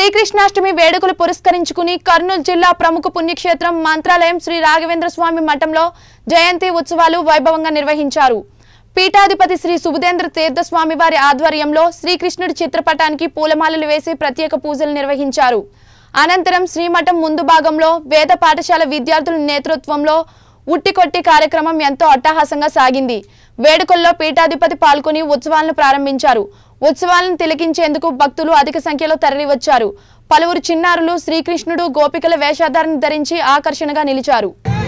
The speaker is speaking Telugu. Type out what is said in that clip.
శ్రీకృష్ణాష్టమి వేడుకలు పురస్కరించుకుని కర్నూలు జిల్లా ప్రముఖ పుణ్యక్షేత్రం మంత్రాలయం శ్రీ రాఘవేంద్ర స్వామి మఠంలో జయంతి ఉత్సవాలు వైభవంగా నిర్వహించారు పీఠాధిపతి శ్రీ సుబుధేంద్ర తీర్థ స్వామి వారి ఆధ్వర్యంలో శ్రీకృష్ణుడి చిత్రపటానికి పూలమాలలు వేసి ప్రత్యేక పూజలు నిర్వహించారు అనంతరం శ్రీమఠం ముందు భాగంలో వేద పాఠశాల విద్యార్థుల నేతృత్వంలో ఉట్టికొట్టి కార్యక్రమం ఎంతో అట్టహాసంగా సాగింది వేడుకల్లో పీఠాధిపతి పాల్గొని ఉత్సవాలను ప్రారంభించారు ఉత్సవాలను తిలకించేందుకు భక్తులు అధిక సంఖ్యలో తరలివచ్చారు పలువురు చిన్నారులు శ్రీకృష్ణుడు గోపికల వేషధారణ ధరించి ఆకర్షణగా నిలిచారు